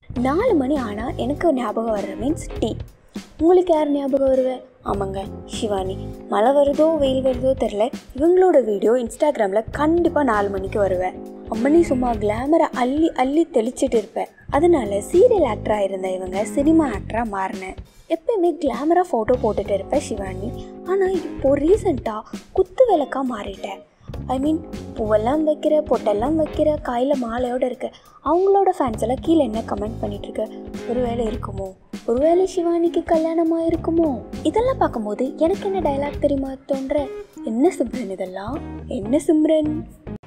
நாலு மணி ஆனால் எனக்கு ஞாபகம் வர்ற மீன்ஸ் டீ உங்களுக்கு யார் ஞாபகம் வருவேன் ஆமாங்க ஷிவானி மழை வருதோ வெயில் வருதோ தெரில இவங்களோட வீடியோ இன்ஸ்டாகிராமில் கண்டிப்பாக நாலு மணிக்கு வருவேன் அம்மனி சும்மா கிளாமரை அள்ளி அள்ளி தெளிச்சிட்டு இருப்பேன் அதனால சீரியல் ஆக்டராக இருந்த இவங்க சினிமா ஆக்டராக மாறினேன் எப்பயுமே கிளாமராக ஃபோட்டோ போட்டுட்டு இருப்பேன் ஷிவானி ஆனால் இப்போது ரீசெண்டாக குத்து விளக்காக மாறிட்டேன் ஐ மீன் பூவெல்லாம் வைக்கிற பொட்டெல்லாம் வைக்கிற காயில் மாலையோடு இருக்க அவங்களோட ஃபேன்ஸ் எல்லாம் கீழே என்ன கமெண்ட் பண்ணிட்டு இருக்க ஒருவேளை இருக்குமோ ஒருவேளை சிவானிக்கு கல்யாணமாக இருக்குமோ இதெல்லாம் பார்க்கும்போது எனக்கு என்ன டைலாக் தெரியுமா தோன்ற என்ன சிம்ரன் இதெல்லாம் என்ன சிம்ரன்